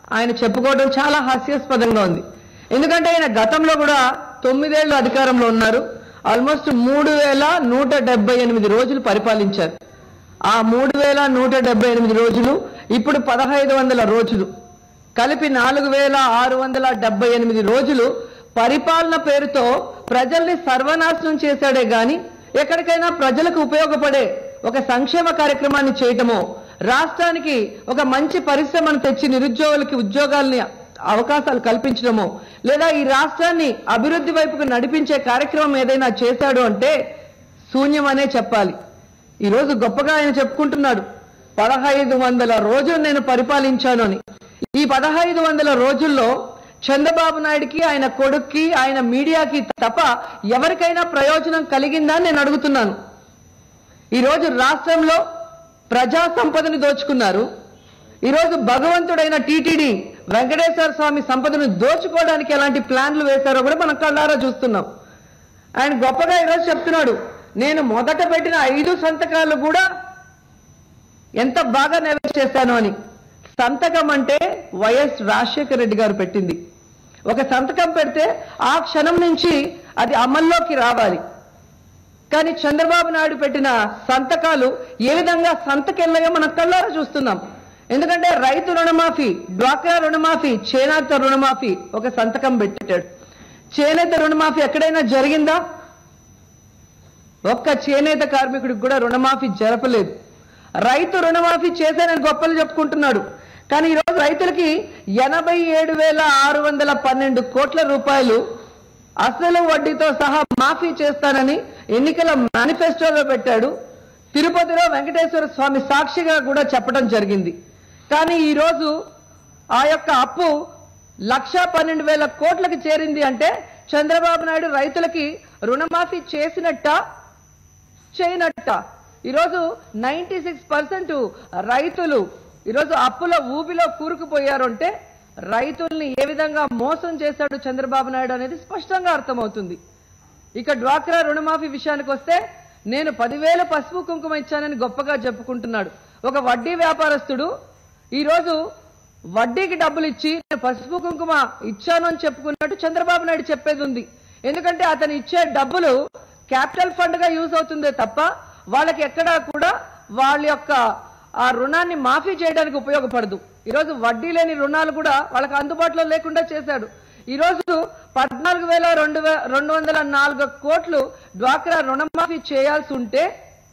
ఆయన చెప్పుకోవడం చాలా హాస్యాస్పదంగా ఉంది ఎందుకంటే ఆయన గతంలో కూడా తొమ్మిదేళ్లు అధికారంలో ఉన్నారు ఆల్మోస్ట్ మూడు వేల నూట డెబ్బై ఎనిమిది రోజులు పరిపాలించారు ఆ మూడు వేల నూట డెబ్బై ఎనిమిది రోజులు ఇప్పుడు పదహైదు వందల రోజులు కలిపి నాలుగు వేల ఆరు వందల డెబ్బై ఎనిమిది రోజులు పరిపాలన పేరుతో ప్రజల్ని సర్వనాశనం చేశాడే గాని ఎక్కడికైనా ప్రజలకు ఉపయోగపడే ఒక సంక్షేమ కార్యక్రమాన్ని చేయటమో రాష్ట్రానికి ఒక మంచి పరిశ్రమను తెచ్చి నిరుద్యోగులకి ఉద్యోగాల్ని అవకాశాలు కల్పించడమో లేదా ఈ రాష్ట్రాన్ని అభివృద్ధి వైపుకు నడిపించే కార్యక్రమం ఏదైనా చేశాడు అంటే శూన్యమనే చెప్పాలి ఈ రోజు గొప్పగా ఆయన చెప్పుకుంటున్నాడు పదహైదు వందల రోజులు నేను పరిపాలించాను అని ఈ పదహైదు వందల రోజుల్లో చంద్రబాబు నాయుడికి ఆయన కొడుక్కి ఆయన మీడియాకి తప్ప ఎవరికైనా ప్రయోజనం కలిగిందా అని నేను అడుగుతున్నాను ఈ రోజు రాష్ట్రంలో ప్రజా సంపదను దోచుకున్నారు ఈరోజు భగవంతుడైన టీటీడీ వెంకటేశ్వర స్వామి సంపదను దోచుకోవడానికి ఎలాంటి ప్లాన్లు వేశారో కూడా మనం కళ్ళారా చూస్తున్నాం ఆయన గొప్పగా ఈరోజు చెప్తున్నాడు నేను మొదట పెట్టిన ఐదు సంతకాలు కూడా ఎంత బాగా నెరవేర్చేశాను చేశాను అని సంతకం అంటే వైఎస్ రాజశేఖర రెడ్డి గారు పెట్టింది ఒక సంతకం పెడితే ఆ క్షణం నుంచి అది అమల్లోకి రావాలి కానీ చంద్రబాబు నాయుడు పెట్టిన సంతకాలు ఏ విధంగా సంతకెళ్ళగా మనం కళ్ళారా చూస్తున్నాం ఎందుకంటే రైతు రుణమాఫీ డ్వాక్రా రుణమాఫీ చేనేత రుణమాఫీ ఒక సంతకం పెట్టాడు చేనేత రుణమాఫీ ఎక్కడైనా జరిగిందా ఒక్క చేనేత కార్మికుడికి కూడా రుణమాఫీ జరపలేదు రైతు రుణమాఫీ చేశానని గొప్పలు చెప్పుకుంటున్నాడు కానీ ఈరోజు రైతులకి ఎనభై ఏడు వేల ఆరు వందల పన్నెండు కోట్ల రూపాయలు అసలు వడ్డీతో సహా మాఫీ చేస్తానని ఎన్నికల మేనిఫెస్టోలో పెట్టాడు తిరుపతిలో వెంకటేశ్వర స్వామి సాక్షిగా కూడా చెప్పడం జరిగింది కానీ ఈరోజు ఆ యొక్క అప్పు లక్ష పన్నెండు వేల కోట్లకి చేరింది అంటే చంద్రబాబు నాయుడు రైతులకి రుణమాఫీ చేసినట్ట చేయనట్ట ఈరోజు నైన్టీ సిక్స్ పర్సెంట్ రైతులు ఈరోజు అప్పుల ఊబిలో కూరుకుపోయారు అంటే రైతుల్ని ఏ విధంగా మోసం చేశాడు చంద్రబాబు నాయుడు అనేది స్పష్టంగా అర్థమవుతుంది ఇక డ్వాక్రా రుణమాఫీ విషయానికి వస్తే నేను పదివేల పసుపు కుంకుమ ఇచ్చానని గొప్పగా చెప్పుకుంటున్నాడు ఒక వడ్డీ వ్యాపారస్తుడు ఈరోజు వడ్డీకి డబ్బులు ఇచ్చి నేను పసుపు కుంకుమ ఇచ్చాను అని చెప్పుకున్నట్టు చంద్రబాబు నాయుడు చెప్పేది ఉంది ఎందుకంటే అతను ఇచ్చే డబ్బులు క్యాపిటల్ ఫండ్ గా యూజ్ అవుతుందే తప్ప వాళ్ళకి ఎక్కడా కూడా వాళ్ళ యొక్క ఆ రుణాన్ని మాఫీ చేయడానికి ఉపయోగపడదు ఈరోజు వడ్డీ లేని రుణాలు కూడా వాళ్ళకి అందుబాటులో లేకుండా చేశాడు ఈరోజు పద్నాలుగు వేల రెండు వే రెండు వందల నాలుగు కోట్లు డ్వాక్రా రుణమాఫీ చేయాల్సి ఉంటే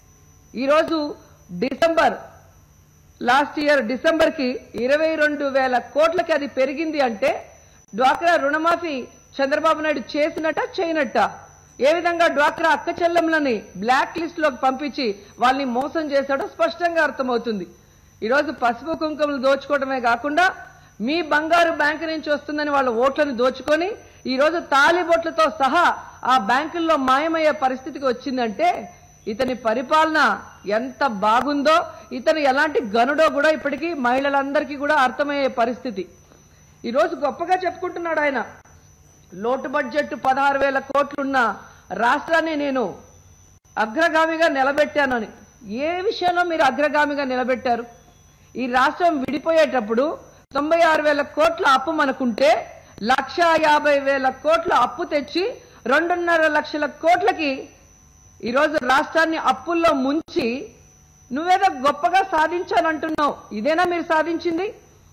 ఈరోజు డిసెంబర్ లాస్ట్ ఇయర్ డిసెంబర్ కి ఇరవై రెండు వేల కోట్లకి అది పెరిగింది అంటే డ్వాక్రా రుణమాఫీ చంద్రబాబు నాయుడు చేసినట్ట చేయనట్ట ఏ విధంగా డ్వాక్రా అక్క చెల్లెంలని బ్లాక్ లిస్ట్ లోకి పంపించి వాళ్ళని మోసం చేశాడో స్పష్టంగా అర్థమవుతుంది ఈరోజు పసుపు కుంకుమలు దోచుకోవడమే కాకుండా మీ బంగారు బ్యాంకు నుంచి వస్తుందని వాళ్ళ ఓట్లను దోచుకొని ఈ రోజు తాలిబొట్లతో సహా ఆ బ్యాంకుల్లో మాయమయ్యే పరిస్థితికి వచ్చిందంటే ఇతని పరిపాలన ఎంత బాగుందో ఇతను ఎలాంటి గనుడో కూడా ఇప్పటికీ మహిళలందరికీ కూడా అర్థమయ్యే పరిస్థితి ఈ రోజు గొప్పగా చెప్పుకుంటున్నాడు ఆయన లోటు బడ్జెట్ పదహారు వేల కోట్లున్న రాష్ట్రాన్ని నేను అగ్రగామిగా నిలబెట్టానని ఏ విషయంలో మీరు అగ్రగామిగా నిలబెట్టారు ఈ రాష్ట్రం విడిపోయేటప్పుడు తొంభై ఆరు వేల కోట్ల అప్పు మనకుంటే లక్ష యాభై వేల కోట్ల అప్పు తెచ్చి రెండున్నర లక్షల కోట్లకి ఈరోజు రాష్ట్రాన్ని అప్పుల్లో ముంచి నువ్వేదో గొప్పగా సాధించానంటున్నావు ఇదేనా మీరు సాధించింది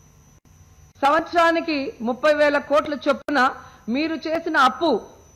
సంవత్సరానికి ముప్పై వేల కోట్ల చొప్పున మీరు చేసిన అప్పు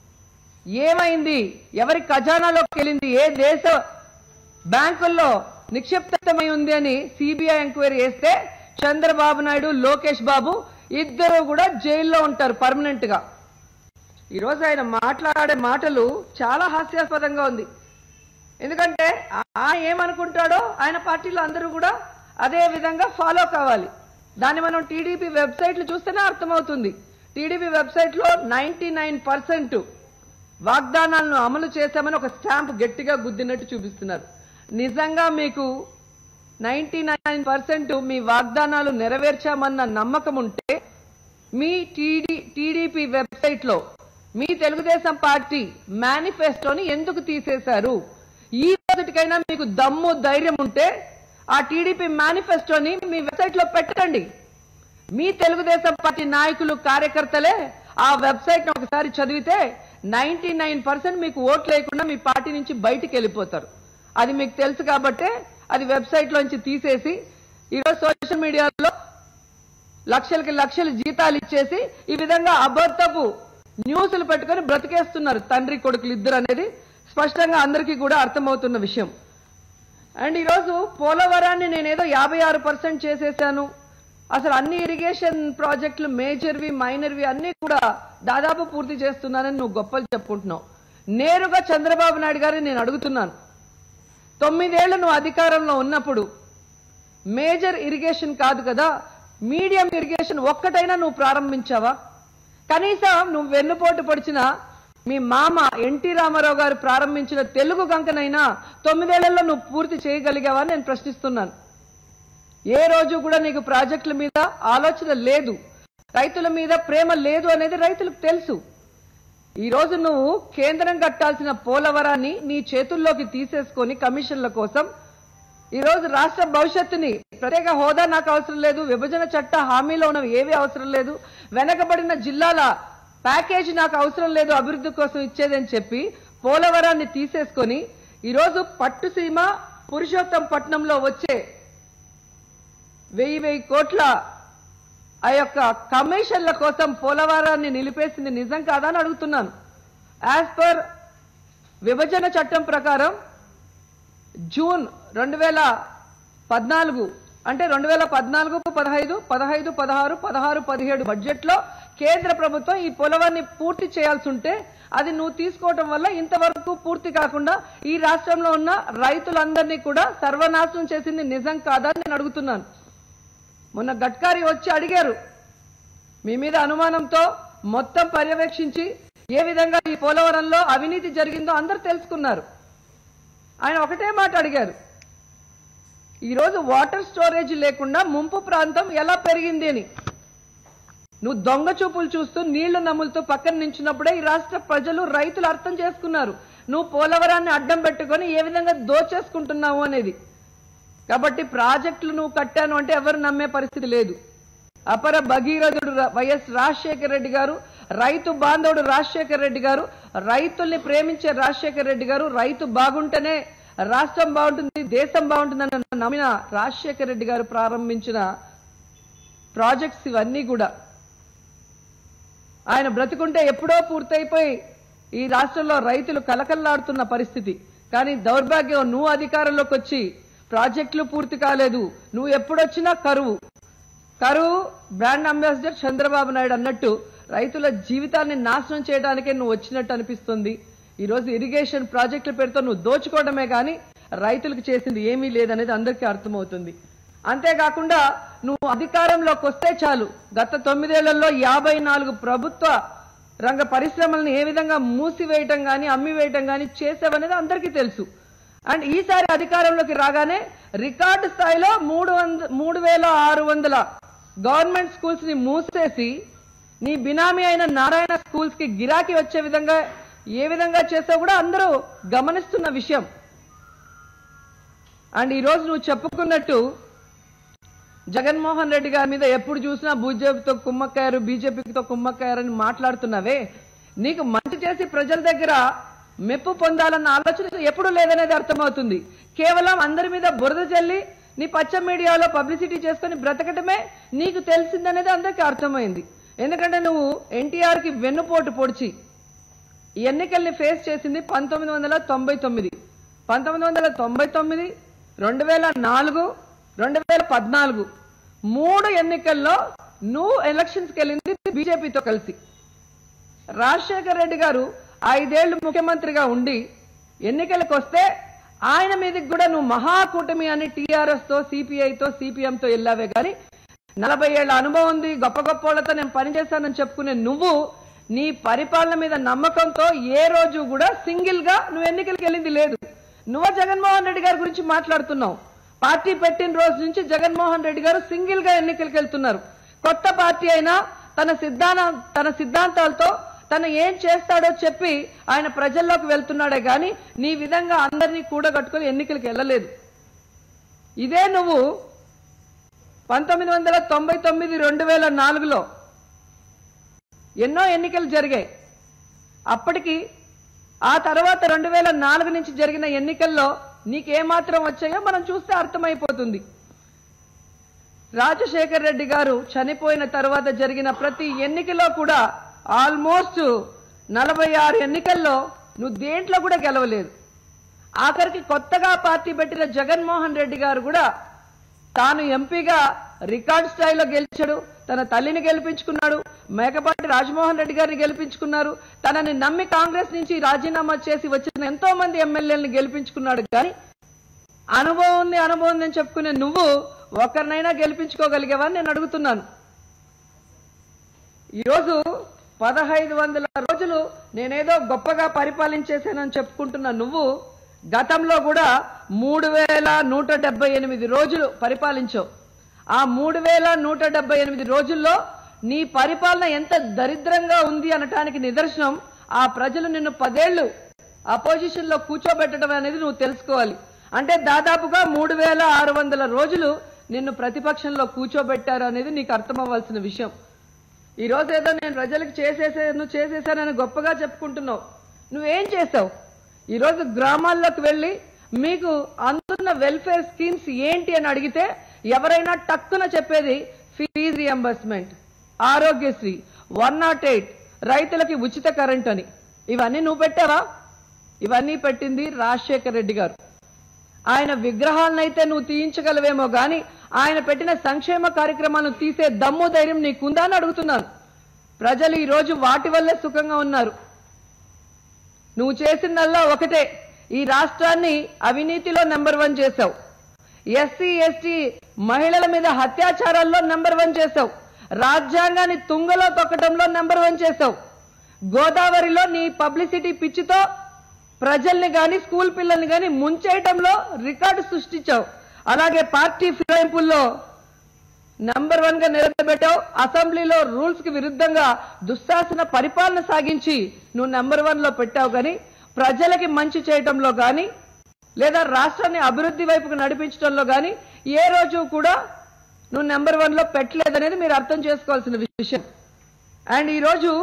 ఏమైంది ఎవరి ఖజానాలోకి వెళ్ళింది ఏ దేశ బ్యాంకుల్లో నిక్షిప్తమై ఉంది అని సిబిఐ ఎంక్వైరీ చేస్తే చంద్రబాబు నాయుడు లోకేష్ బాబు ఇద్దరు కూడా జైల్లో ఉంటారు పర్మనెంట్ గా ఈరోజు ఆయన మాట్లాడే మాటలు చాలా హాస్యాస్పదంగా ఉంది ఎందుకంటే ఆ ఏమనుకుంటాడో ఆయన పార్టీలో అందరూ కూడా అదే విధంగా ఫాలో కావాలి దాన్ని మనం టీడీపీ వెబ్సైట్లు చూస్తేనే అర్థమవుతుంది టీడీపీ వెబ్సైట్ లో నైన్టీ నైన్ పర్సెంట్ వాగ్దానాలను అమలు చేశామని ఒక స్టాంప్ గట్టిగా గుద్దినట్టు చూపిస్తున్నారు నిజంగా మీకు నైన్టీ నైన్ పర్సెంట్ మీ వాగ్దానాలు నెరవేర్చామన్న నమ్మకం ఉంటే మీ టీడీ టీడీపీ వెబ్సైట్ లో మీ తెలుగుదేశం పార్టీ మేనిఫెస్టోని ఎందుకు తీసేశారు ఈ రోజుటికైనా మీకు దమ్ము ధైర్యం ఉంటే ఆ టీడీపీ మేనిఫెస్టోని మీ వెబ్సైట్ లో పెట్టండి మీ తెలుగుదేశం పార్టీ నాయకులు కార్యకర్తలే ఆ వెబ్సైట్ ఒకసారి చదివితే నైన్టీ మీకు ఓట్లు లేకుండా మీ పార్టీ నుంచి బయటికి వెళ్ళిపోతారు అది మీకు తెలుసు కాబట్టే అది వెబ్సైట్ లోంచి తీసేసి ఈరోజు సోషల్ మీడియాలో లక్షలకి లక్షలు జీతాలు ఇచ్చేసి ఈ విధంగా అబద్ధపు న్యూస్లు పెట్టుకొని బ్రతికేస్తున్నారు తండ్రి కొడుకులు ఇద్దరు అనేది స్పష్టంగా అందరికీ కూడా అర్థమవుతున్న విషయం అండ్ ఈరోజు పోలవరాన్ని నేనేదో యాభై ఆరు పర్సెంట్ చేసేసాను అసలు అన్ని ఇరిగేషన్ ప్రాజెక్టులు మేజర్వి మైనర్వి అన్ని కూడా దాదాపు పూర్తి చేస్తున్నానని నువ్వు గొప్పలు చెప్పుకుంటున్నావు నేరుగా చంద్రబాబు నాయుడు గారిని నేను అడుగుతున్నాను తొమ్మిదేళ్లు నువ్వు అధికారంలో ఉన్నప్పుడు మేజర్ ఇరిగేషన్ కాదు కదా మీడియం ఇరిగేషన్ ఒక్కటైనా నువ్వు ప్రారంభించావా కనీసం నువ్వు వెన్నుపోటు పొడిచిన మీ మామ ఎన్టీ రామారావు గారు ప్రారంభించిన తెలుగు గంకనైనా తొమ్మిదేళ్లలో నువ్వు పూర్తి చేయగలిగావా నేను ప్రశ్నిస్తున్నాను ఏ రోజు కూడా నీకు ప్రాజెక్టుల మీద ఆలోచన లేదు రైతుల మీద ప్రేమ లేదు అనేది రైతులకు తెలుసు ఈ రోజు నువ్వు కేంద్రం కట్టాల్సిన పోలవరాన్ని నీ చేతుల్లోకి తీసేసుకొని కమిషన్ల కోసం ఈ రోజు రాష్ట్ర భవిష్యత్తుని ప్రత్యేక హోదా నాకు అవసరం లేదు విభజన చట్ట హామీలో ఉన్నవి ఏవి అవసరం లేదు వెనకబడిన జిల్లాల ప్యాకేజీ నాకు అవసరం లేదు అభివృద్ధి కోసం ఇచ్చేదని చెప్పి పోలవరాన్ని తీసేసుకొని ఈరోజు పట్టుసీమ పురుషోత్తం పట్నంలో వచ్చే వెయ్యి వెయ్యి కోట్ల ఆ యొక్క కమిషన్ల కోసం పోలవరాన్ని నిలిపేసింది నిజం కాదా అని అడుగుతున్నాను యాజ్ పర్ విభజన చట్టం ప్రకారం జూన్ రెండు వేల పద్నాలుగు అంటే రెండు వేల పద్నాలుగు పదహైదు పదహైదు పదహారు పదహారు పదిహేడు బడ్జెట్లో కేంద్ర ప్రభుత్వం ఈ పోలవరాన్ని పూర్తి చేయాల్సి ఉంటే అది నువ్వు తీసుకోవటం వల్ల ఇంతవరకు పూర్తి కాకుండా ఈ రాష్ట్రంలో ఉన్న రైతులందరినీ కూడా సర్వనాశనం చేసింది నిజం కాదా అని నేను అడుగుతున్నాను మొన్న గడ్కారీ వచ్చి అడిగారు మీ మీద అనుమానంతో మొత్తం పర్యవేక్షించి ఏ విధంగా ఈ పోలవరంలో అవినీతి జరిగిందో అందరూ తెలుసుకున్నారు ఆయన ఒకటే మాట అడిగారు ఈరోజు వాటర్ స్టోరేజ్ లేకుండా ముంపు ప్రాంతం ఎలా పెరిగింది అని నువ్వు దొంగ చూపులు చూస్తూ నీళ్లు నమ్ములతో పక్కన నించినప్పుడే ఈ రాష్ట్ర ప్రజలు రైతులు అర్థం చేసుకున్నారు నువ్వు పోలవరాన్ని అడ్డం పెట్టుకొని ఏ విధంగా దోచేసుకుంటున్నావు అనేది కాబట్టి ప్రాజెక్టులు నువ్వు కట్టాను అంటే ఎవరు నమ్మే పరిస్థితి లేదు అపర భగీరథుడు ర- వైఎస్ రాజశేఖర రెడ్డి గారు రైతు బాంధవుడు రాజశేఖర రెడ్డి గారు రైతుల్ని ప్రేమించే రాజశేఖర రెడ్డి గారు రైతు బాగుంటేనే రాష్ట్రం బాగుంటుంది దేశం బాగుంటుందని నమ్మిన రాజశేఖర రెడ్డి గారు ప్రారంభించిన ప్రాజెక్ట్స్ ఇవన్నీ కూడా ఆయన బ్రతికుంటే ఎప్పుడో పూర్తయిపోయి ఈ రాష్ట్రంలో రైతులు కలకల్లాడుతున్న పరిస్థితి కానీ దౌర్భాగ్యం నువ్వు అధికారంలోకి వచ్చి ప్రాజెక్టులు పూర్తి కాలేదు నువ్వు ఎప్పుడొచ్చినా కరువు కరువు బ్రాండ్ అంబాసిడర్ చంద్రబాబు నాయుడు అన్నట్టు రైతుల జీవితాన్ని నాశనం చేయడానికే నువ్వు వచ్చినట్టు అనిపిస్తుంది ఈ రోజు ఇరిగేషన్ ప్రాజెక్టుల పేరుతో నువ్వు దోచుకోవడమే కానీ రైతులకు చేసింది ఏమీ లేదనేది అందరికీ అర్థమవుతుంది అంతేకాకుండా నువ్వు అధికారంలోకి వస్తే చాలు గత తొమ్మిదేళ్లలో యాభై నాలుగు ప్రభుత్వ రంగ పరిశ్రమలను ఏ విధంగా మూసివేయటం గాని అమ్మివేయటం గాని చేసావనేది అందరికీ తెలుసు అండ్ ఈసారి అధికారంలోకి రాగానే రికార్డు స్థాయిలో మూడు వంద మూడు వేల ఆరు వందల గవర్నమెంట్ స్కూల్స్ ని మూసేసి నీ బినామీ అయిన నారాయణ స్కూల్స్ కి గిరాకీ వచ్చే విధంగా ఏ విధంగా చేసావు కూడా అందరూ గమనిస్తున్న విషయం అండ్ ఈ రోజు నువ్వు చెప్పుకున్నట్టు జగన్మోహన్ రెడ్డి గారి మీద ఎప్పుడు చూసినా బీజేపీతో కుమ్మక్కారు బీజేపీతో కుమ్మక్కారని మాట్లాడుతున్నావే నీకు మంచి చేసి ప్రజల దగ్గర మెప్పు పొందాలన్న ఆలోచన ఎప్పుడు లేదనేది అర్థమవుతుంది కేవలం అందరి మీద బురద చల్లి నీ పచ్చ మీడియాలో పబ్లిసిటీ చేసుకొని బ్రతకటమే నీకు తెలిసిందనేది అందరికీ అర్థమైంది ఎందుకంటే నువ్వు ఎన్టీఆర్ కి వెన్నుపోటు పొడిచి ఈ ఎన్నికల్ని ఫేస్ చేసింది పంతొమ్మిది వందల తొంభై తొమ్మిది పంతొమ్మిది వందల తొంభై తొమ్మిది రెండు వేల నాలుగు రెండు వేల పద్నాలుగు మూడు ఎన్నికల్లో నువ్వు ఎలక్షన్స్కి వెళ్ళింది బీజేపీతో కలిసి రాజశేఖర్ రెడ్డి గారు ఐదేళ్లు ముఖ్యమంత్రిగా ఉండి ఎన్నికలకు వస్తే ఆయన మీదకి కూడా నువ్వు మహాకూటమి అని టీఆర్ఎస్ తో సిపిఐతో సిపిఎంతో వెళ్ళావే గాని నలభై ఏళ్ల అనుభవం ఉంది గొప్ప గొప్ప వాళ్ళతో నేను పనిచేశానని చెప్పుకునే నువ్వు నీ పరిపాలన మీద నమ్మకంతో ఏ రోజు కూడా సింగిల్ గా నువ్వు ఎన్నికలకు వెళ్ళింది లేదు నువ్వు జగన్మోహన్ రెడ్డి గారి గురించి మాట్లాడుతున్నావు పార్టీ పెట్టిన రోజు నుంచి జగన్మోహన్ రెడ్డి గారు సింగిల్ గా ఎన్నికలకు వెళ్తున్నారు కొత్త పార్టీ అయినా తన సిద్ధాంత తన సిద్ధాంతాలతో తను ఏం చేస్తాడో చెప్పి ఆయన ప్రజల్లోకి వెళ్తున్నాడే గాని నీ విధంగా అందరినీ కూడగట్టుకొని ఎన్నికలకు వెళ్ళలేదు ఇదే నువ్వు పంతొమ్మిది వందల తొంభై తొమ్మిది రెండు వేల నాలుగులో ఎన్నో ఎన్నికలు జరిగాయి అప్పటికి ఆ తర్వాత రెండు వేల నాలుగు నుంచి జరిగిన ఎన్నికల్లో నీకేమాత్రం వచ్చాయో మనం చూస్తే అర్థమైపోతుంది రాజశేఖర్ రెడ్డి గారు చనిపోయిన తర్వాత జరిగిన ప్రతి ఎన్నికలో కూడా ఆల్మోస్ట్ నలభై ఆరు ఎన్నికల్లో నువ్వు దేంట్లో కూడా గెలవలేదు ఆఖరికి కొత్తగా పార్టీ పెట్టిన జగన్మోహన్ రెడ్డి గారు కూడా తాను ఎంపీగా రికార్డ్ స్థాయిలో గెలిచాడు తన తల్లిని గెలిపించుకున్నాడు మేకపాటి రాజమోహన్ రెడ్డి గారిని గెలిపించుకున్నారు తనని నమ్మి కాంగ్రెస్ నుంచి రాజీనామా చేసి వచ్చిన ఎంతో మంది ఎమ్మెల్యేలను గెలిపించుకున్నాడు కానీ అనుభవం ఉంది అనుభవం ఉంది అని చెప్పుకునే నువ్వు ఒకరినైనా గెలిపించుకోగలిగేవని నేను అడుగుతున్నాను ఈరోజు పదహైదు వందల రోజులు నేనేదో గొప్పగా పరిపాలించేశానని చెప్పుకుంటున్న నువ్వు గతంలో కూడా మూడు వేల నూట డెబ్బై ఎనిమిది రోజులు పరిపాలించావు ఆ మూడు వేల నూట డెబ్బై ఎనిమిది రోజుల్లో నీ పరిపాలన ఎంత దరిద్రంగా ఉంది అనటానికి నిదర్శనం ఆ ప్రజలు నిన్ను పదేళ్లు అపోజిషన్ లో కూర్చోబెట్టడం అనేది నువ్వు తెలుసుకోవాలి అంటే దాదాపుగా మూడు వేల ఆరు వందల రోజులు నిన్ను ప్రతిపక్షంలో కూర్చోబెట్టారు అనేది నీకు అర్థమవ్వాల్సిన విషయం ఈ రోజు ఏదో నేను ప్రజలకు చేసేసాను చేసేసానని గొప్పగా చెప్పుకుంటున్నావు నువ్వేం చేసావు ఈ రోజు గ్రామాల్లోకి వెళ్ళి మీకు అందుతున్న వెల్ఫేర్ స్కీమ్స్ ఏంటి అని అడిగితే ఎవరైనా టక్కున చెప్పేది fees reimbursement Aarogyasri one not eight రైతులకి ఉచిత కరెంట్ అని ఇవన్నీ నువ్వు పెట్టావా ఇవన్నీ పెట్టింది రాజశేఖర్ రెడ్డి గారు ఆయన విగ్రహాలనైతే నువ్వు తీయించగలవేమో గాని ఆయన పెట్టిన సంక్షేమ కార్యక్రమాలను తీసే దమ్ము ధైర్యం నీకుందా అని అడుగుతున్నాను ప్రజలు ఈ రోజు వాటి వల్లే సుఖంగా ఉన్నారు నువ్వు చేసిందల్లా ఒకటే ఈ రాష్ట్రాన్ని అవినీతిలో నెంబర్ వన్ చేశావు ఎస్సీ ఎస్టీ మహిళల మీద అత్యాచారాల్లో నెంబర్ వన్ చేశావు రాజ్యాంగాన్ని తుంగలో తొక్కడంలో నెంబర్ వన్ చేశావు గోదావరిలో నీ పబ్లిసిటీ పిచ్చితో ప్రజల్ని గాని స్కూల్ పిల్లల్ని గాని ముంచేయటంలో రికార్డు సృష్టించావు అలాగే పార్టీ ఫిరాయింపుల్లో నంబర్ వన్ గా నిలబెట్టావు అసెంబ్లీలో రూల్స్ కి విరుద్ధంగా దుశ్శాసన పరిపాలన సాగించి నువ్వు నెంబర్ వన్ లో పెట్టావు కానీ ప్రజలకి మంచి చేయటంలో గాని లేదా రాష్ట్రాన్ని అభివృద్ధి వైపుకు నడిపించడంలో గాని ఏ రోజు కూడా నువ్వు నెంబర్ వన్ లో పెట్టలేదనేది మీరు అర్థం చేసుకోవాల్సిన విషయం అండ్ ఈరోజు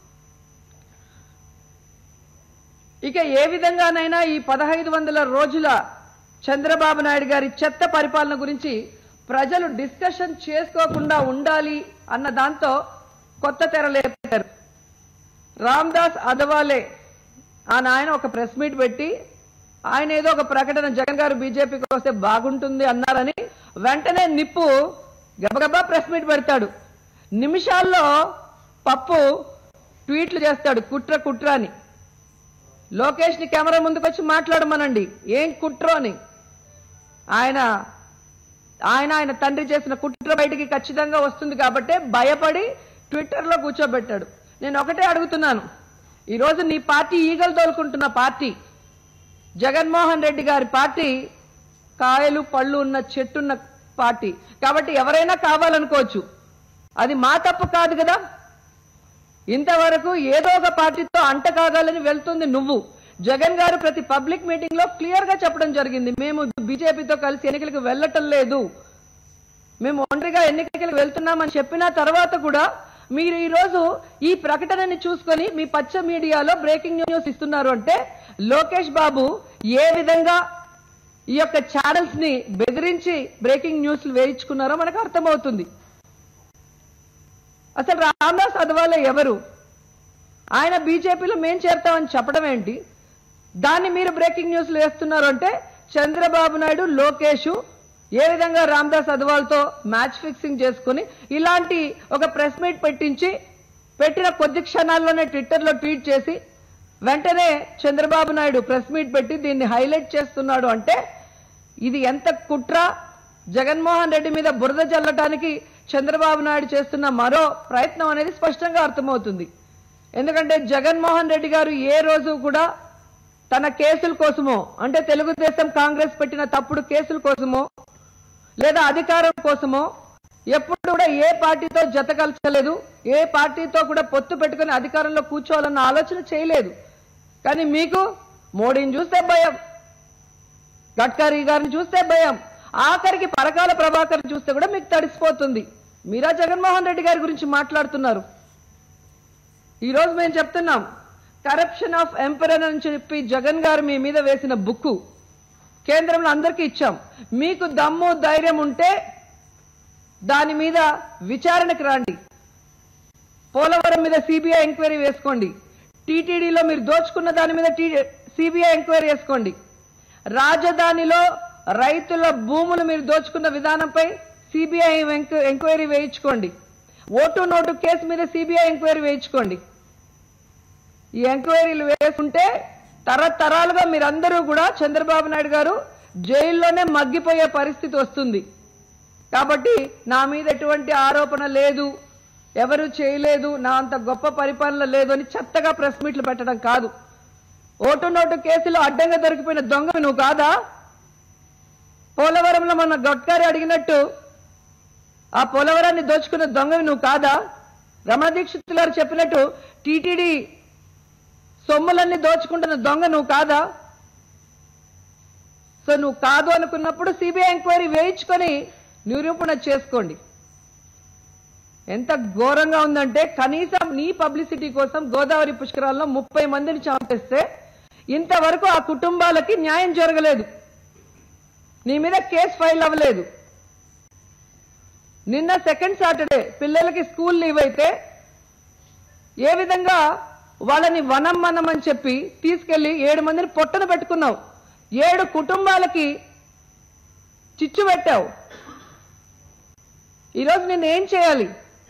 ఇక ఏ విధంగానైనా ఈ పదహైదు వందల రోజుల చంద్రబాబు నాయుడు గారి చెత్త పరిపాలన గురించి ప్రజలు డిస్కషన్ చేసుకోకుండా ఉండాలి అన్న దాంతో కొత్త తెరలేపారు రామ్దాస్ అదవాలే ఆ నాయన ఒక ప్రెస్ మీట్ పెట్టి ఆయన ఏదో ఒక ప్రకటన జగన్ గారు బీజేపీకి వస్తే బాగుంటుంది అన్నారని వెంటనే నిప్పు గబగబా ప్రెస్ మీట్ పెడతాడు నిమిషాల్లో పప్పు ట్వీట్లు చేస్తాడు కుట్ర కుట్ర అని లోకేష్ ని కెమెరా ముందుకు వచ్చి మాట్లాడమనండి ఏం కుట్రో అని ఆయన ఆయన ఆయన తండ్రి చేసిన కుట్ర బయటికి ఖచ్చితంగా వస్తుంది కాబట్టే భయపడి ట్విట్టర్లో కూర్చోబెట్టాడు నేను ఒకటే అడుగుతున్నాను ఈరోజు నీ పార్టీ ఈగలు తోలుకుంటున్న పార్టీ జగన్మోహన్ రెడ్డి గారి పార్టీ కాయలు పళ్ళు ఉన్న చెట్టున్న పార్టీ కాబట్టి ఎవరైనా కావాలనుకోవచ్చు అది మా తప్పు కాదు కదా ఇంతవరకు ఏదో ఒక పార్టీతో అంట కాగాలని వెళ్తుంది నువ్వు జగన్ గారు ప్రతి పబ్లిక్ మీటింగ్ లో క్లియర్ గా చెప్పడం జరిగింది మేము బీజేపీతో కలిసి ఎన్నికలకు వెళ్ళటం లేదు మేము ఒంటరిగా ఎన్నికలకు వెళ్తున్నామని చెప్పిన తర్వాత కూడా మీరు ఈ రోజు ఈ ప్రకటనని చూసుకొని మీ పచ్చ మీడియాలో బ్రేకింగ్ న్యూస్ ఇస్తున్నారు అంటే లోకేష్ బాబు ఏ విధంగా ఈ యొక్క ఛానల్స్ ని బెదిరించి బ్రేకింగ్ న్యూస్లు వేయించుకున్నారో మనకు అర్థమవుతుంది అసలు రామ్దాస్ అదవాలే ఎవరు ఆయన బీజేపీలో మేం చేరుతామని చెప్పడం ఏంటి దాన్ని మీరు బ్రేకింగ్ న్యూస్లు వేస్తున్నారు అంటే చంద్రబాబు నాయుడు లోకేష్ ఏ విధంగా రామ్దాస్ అదవాల్తో మ్యాచ్ ఫిక్సింగ్ చేసుకుని ఇలాంటి ఒక ప్రెస్ మీట్ పెట్టించి పెట్టిన కొద్ది క్షణాల్లోనే ట్విట్టర్లో ట్వీట్ చేసి వెంటనే చంద్రబాబు నాయుడు ప్రెస్ మీట్ పెట్టి దీన్ని హైలైట్ చేస్తున్నాడు అంటే ఇది ఎంత కుట్ర జగన్మోహన్ రెడ్డి మీద బురద చల్లటానికి చంద్రబాబు నాయుడు చేస్తున్న మరో ప్రయత్నం అనేది స్పష్టంగా అర్థమవుతుంది ఎందుకంటే జగన్మోహన్ రెడ్డి గారు ఏ రోజు కూడా తన కేసుల కోసమో అంటే తెలుగుదేశం కాంగ్రెస్ పెట్టిన తప్పుడు కేసుల కోసమో లేదా అధికారం కోసమో ఎప్పుడు కూడా ఏ పార్టీతో జత కలచలేదు ఏ పార్టీతో కూడా పొత్తు పెట్టుకుని అధికారంలో కూర్చోవాలన్న ఆలోచన చేయలేదు కానీ మీకు మోడీని చూస్తే భయం గడ్కరీ గారిని చూస్తే భయం ఆఖరికి పరకాల ప్రభాకర్ చూస్తే కూడా మీకు తడిసిపోతుంది మీరా జగన్మోహన్ రెడ్డి గారి గురించి మాట్లాడుతున్నారు ఈ రోజు మేము చెప్తున్నాం కరప్షన్ ఆఫ్ ఎంపరర్ అని చెప్పి జగన్ గారు మీ మీద వేసిన బుక్కు కేంద్రంలో అందరికీ ఇచ్చాం మీకు దమ్ము ధైర్యం ఉంటే దాని మీద విచారణకు రండి పోలవరం మీద సిబిఐ ఎంక్వైరీ వేసుకోండి టీటీడీలో మీరు దోచుకున్న దాని మీద సిబిఐ ఎంక్వైరీ వేసుకోండి రాజధానిలో రైతుల భూములు మీరు దోచుకున్న విధానంపై సిబిఐ ఎంక్వైరీ వేయించుకోండి ఓటు నోటు కేసు మీద సిబిఐ ఎంక్వైరీ వేయించుకోండి ఈ ఎంక్వైరీలు వేసుకుంటే తరతరాలుగా మీరందరూ కూడా చంద్రబాబు నాయుడు గారు జైల్లోనే మగ్గిపోయే పరిస్థితి వస్తుంది కాబట్టి నా మీద ఎటువంటి ఆరోపణ లేదు ఎవరు చేయలేదు నా అంత గొప్ప పరిపాలన లేదు అని చెత్తగా ప్రెస్ మీట్లు పెట్టడం కాదు ఓటు నోటు కేసులో అడ్డంగా దొరికిపోయిన దొంగ నువ్వు కాదా పోలవరంలో మన గడ్కరీ అడిగినట్టు ఆ పోలవరాన్ని దోచుకున్న దొంగవి నువ్వు కాదా రమణ దీక్షిత్ గారు చెప్పినట్టు టీటీడీ సొమ్ములన్నీ దోచుకుంటున్న దొంగ నువ్వు కాదా సో నువ్వు కాదు అనుకున్నప్పుడు సిబిఐ ఎంక్వైరీ వేయించుకొని నిరూపణ చేసుకోండి ఎంత ఘోరంగా ఉందంటే కనీసం నీ పబ్లిసిటీ కోసం గోదావరి పుష్కరాల్లో ముప్పై మందిని చంపేస్తే ఇంతవరకు ఆ కుటుంబాలకి న్యాయం జరగలేదు నీ మీద కేసు ఫైల్ అవ్వలేదు నిన్న సెకండ్ సాటర్డే పిల్లలకి స్కూల్ లీవ్ అయితే ఏ విధంగా వాళ్ళని వనం మనం అని చెప్పి తీసుకెళ్లి ఏడు మందిని పొట్టన పెట్టుకున్నావు ఏడు కుటుంబాలకి చిచ్చు పెట్టావు ఈరోజు నేను ఏం చేయాలి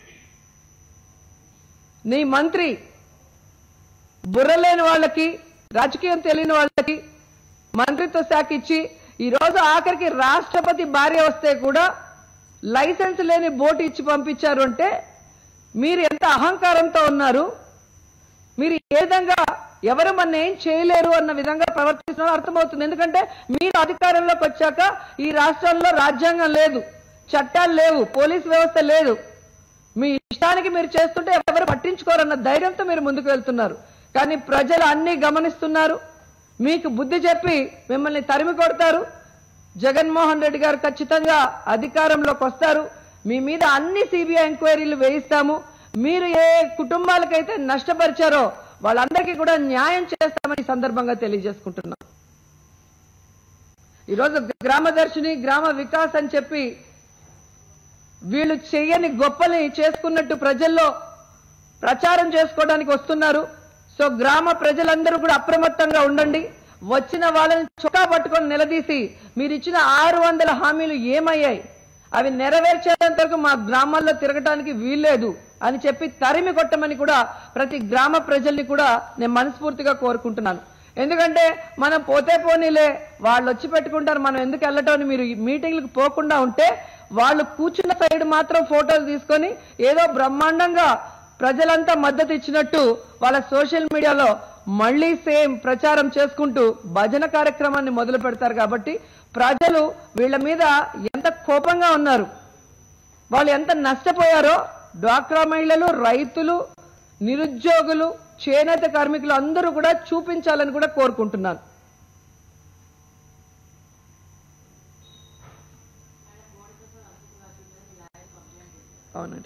నీ మంత్రి బుర్ర లేని వాళ్ళకి రాజకీయం తెలియని వాళ్ళకి మంత్రిత్వ శాఖ ఇచ్చి ఈరోజు ఆఖరికి రాష్ట్రపతి భార్య వస్తే కూడా లైసెన్స్ లేని బోటు ఇచ్చి పంపించారు అంటే మీరు ఎంత అహంకారంతో ఉన్నారు మీరు ఏ విధంగా ఎవరు మన ఏం చేయలేరు అన్న విధంగా ప్రవర్తిస్తున్నారో అర్థమవుతుంది ఎందుకంటే మీరు అధికారంలోకి వచ్చాక ఈ రాష్ట్రంలో రాజ్యాంగం లేదు చట్టాలు లేవు పోలీస్ వ్యవస్థ లేదు మీ ఇష్టానికి మీరు చేస్తుంటే ఎవరు పట్టించుకోరన్న ధైర్యంతో మీరు ముందుకు వెళ్తున్నారు కానీ ప్రజలు అన్ని గమనిస్తున్నారు మీకు బుద్ధి చెప్పి మిమ్మల్ని తరిమి కొడతారు జగన్మోహన్ రెడ్డి గారు ఖచ్చితంగా అధికారంలోకి వస్తారు మీ మీద అన్ని సిబిఐ ఎంక్వైరీలు వేయిస్తాము మీరు ఏ కుటుంబాలకైతే నష్టపరిచారో వాళ్ళందరికీ కూడా న్యాయం చేస్తామని ఈ సందర్భంగా తెలియజేసుకుంటున్నాం ఈరోజు గ్రామ దర్శిని గ్రామ వికాస్ అని చెప్పి వీళ్ళు చేయని గొప్పని చేసుకున్నట్టు ప్రజల్లో ప్రచారం చేసుకోవడానికి వస్తున్నారు సో గ్రామ ప్రజలందరూ కూడా అప్రమత్తంగా ఉండండి వచ్చిన వాళ్ళని చొక్కా పట్టుకొని నిలదీసి మీరు ఇచ్చిన ఆరు వందల హామీలు ఏమయ్యాయి అవి నెరవేర్చేంత వరకు మా గ్రామాల్లో తిరగటానికి వీల్లేదు అని చెప్పి తరిమి కొట్టమని కూడా ప్రతి గ్రామ ప్రజల్ని కూడా నేను మనస్ఫూర్తిగా కోరుకుంటున్నాను ఎందుకంటే మనం పోతే పోనీలే వాళ్ళు వచ్చి పెట్టుకుంటారు మనం ఎందుకు వెళ్ళటం అని మీరు ఈ మీటింగ్లకు పోకుండా ఉంటే వాళ్ళు కూర్చున్న సైడ్ మాత్రం ఫోటోలు తీసుకొని ఏదో బ్రహ్మాండంగా ప్రజలంతా మద్దతు ఇచ్చినట్టు వాళ్ళ సోషల్ మీడియాలో మళ్ళీ సేమ్ ప్రచారం చేసుకుంటూ భజన కార్యక్రమాన్ని మొదలు పెడతారు కాబట్టి ప్రజలు వీళ్ళ మీద ఎంత కోపంగా ఉన్నారు వాళ్ళు ఎంత నష్టపోయారో డ్వాక్రా మహిళలు రైతులు నిరుద్యోగులు చేనేత కార్మికులు అందరూ కూడా చూపించాలని కూడా కోరుకుంటున్నాను అవునండి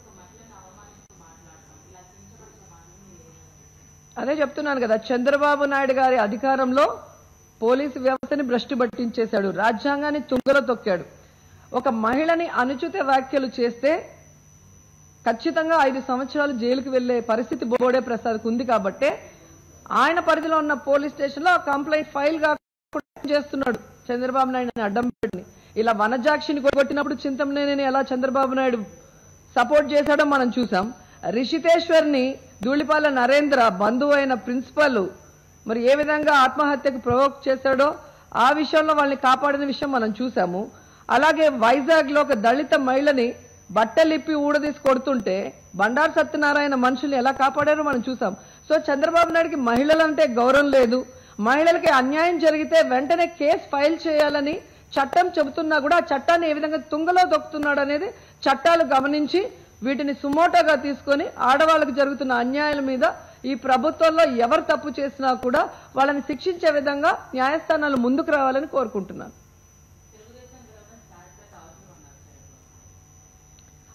అదే చెప్తున్నాను కదా చంద్రబాబు నాయుడు గారి అధికారంలో పోలీసు వ్యవస్థని భ్రష్టు పట్టించేశాడు రాజ్యాంగాన్ని తుంగలో తొక్కాడు ఒక మహిళని అనుచిత వ్యాఖ్యలు చేస్తే ఖచ్చితంగా ఐదు సంవత్సరాలు జైలుకు వెళ్లే పరిస్థితి బోడే ప్రసాద్కు ఉంది కాబట్టే ఆయన పరిధిలో ఉన్న పోలీస్ స్టేషన్ లో కంప్లైంట్ ఫైల్ కాకుండా చేస్తున్నాడు చంద్రబాబు నాయుడు అడ్డం పెట్టి ఇలా వనజాక్షిని కొట్టినప్పుడు చింతమనేని ఎలా చంద్రబాబు నాయుడు సపోర్ట్ చేశాడో మనం చూసాం రిషితేశ్వర్ని ధూళిపాల నరేంద్ర బంధువు అయిన ప్రిన్సిపల్ మరి ఏ విధంగా ఆత్మహత్యకు ప్రవోక్ చేశాడో ఆ విషయంలో వాళ్ళని కాపాడిన విషయం మనం చూసాము అలాగే వైజాగ్ లో ఒక దళిత మహిళని బట్టలిప్పి ఊడదీసి కొడుతుంటే బండారు సత్యనారాయణ మనుషుల్ని ఎలా కాపాడారో మనం చూసాం సో చంద్రబాబు నాయుడుకి మహిళలంటే గౌరవం లేదు మహిళలకి అన్యాయం జరిగితే వెంటనే కేసు ఫైల్ చేయాలని చట్టం చెబుతున్నా కూడా ఆ చట్టాన్ని ఏ విధంగా తుంగలో దొక్కుతున్నాడు అనేది చట్టాలు గమనించి వీటిని సుమోటోగా తీసుకొని ఆడవాళ్ళకు జరుగుతున్న అన్యాయాల మీద ఈ ప్రభుత్వంలో ఎవరు తప్పు చేసినా కూడా వాళ్ళని శిక్షించే విధంగా న్యాయస్థానాలు ముందుకు రావాలని కోరుకుంటున్నాను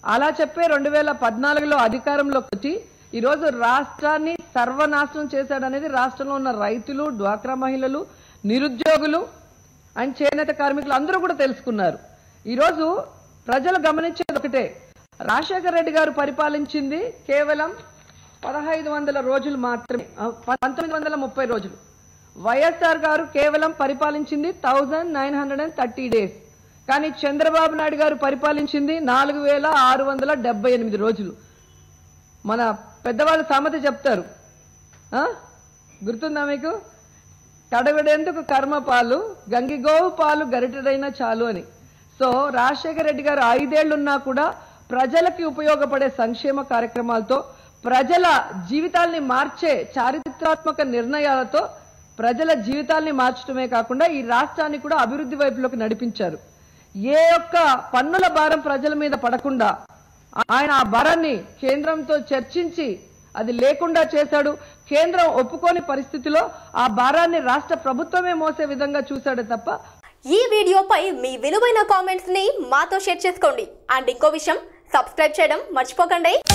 అలా చెప్పే రెండు వేల పద్నాలుగులో అధికారంలోకి వచ్చి ఈరోజు రాష్ట్రాన్ని సర్వనాశనం చేశాడనేది రాష్ట్రంలో ఉన్న రైతులు డ్వాక్రా మహిళలు నిరుద్యోగులు అండ్ చేనేత కార్మికులు అందరూ కూడా తెలుసుకున్నారు ఈరోజు ప్రజలు గమనించేది ఒకటే రాజశేఖర రెడ్డి గారు పరిపాలించింది కేవలం పదహైదు వందల రోజులు మాత్రమే ఆ, పంతొమ్మిది వందల ముప్పై రోజులు వైఎస్ఆర్ గారు కేవలం పరిపాలించింది thousand nine hundred and thirty days కానీ చంద్రబాబు నాయుడు గారు పరిపాలించింది నాలుగు వేల ఆరు వందల డెబ్బై ఎనిమిది రోజులు మన పెద్దవాళ్ళు సామెత చెప్తారు ఆ? గుర్తుందా మీకు కడగడేందుకు కర్మ పాలు గంగిగోవు పాలు గరిటెడైనా చాలు అని సో రాజశేఖర రెడ్డి గారు ఐదేళ్లున్నా కూడా ప్రజలకి ఉపయోగపడే సంక్షేమ కార్యక్రమాలతో ప్రజల జీవితాల్ని మార్చే చారిత్రాత్మక నిర్ణయాలతో ప్రజల జీవితాల్ని మార్చడమే కాకుండా ఈ రాష్ట్రాన్ని కూడా అభివృద్ధి వైపులోకి నడిపించారు ఏ ఒక్క పన్నుల భారం ప్రజల మీద పడకుండా ఆయన ఆ భారాన్ని కేంద్రంతో చర్చించి అది లేకుండా చేశాడు కేంద్రం ఒప్పుకోని పరిస్థితిలో ఆ భారాన్ని రాష్ట్ర ప్రభుత్వమే మోసే విధంగా చూశాడు తప్ప ఈ వీడియోపై మీ విలువైన కామెంట్స్ ని మాతో షేర్ చేసుకోండి అండ్ ఇంకో విషయం సబ్స్క్రైబ్ చేయడం మర్చిపోకండి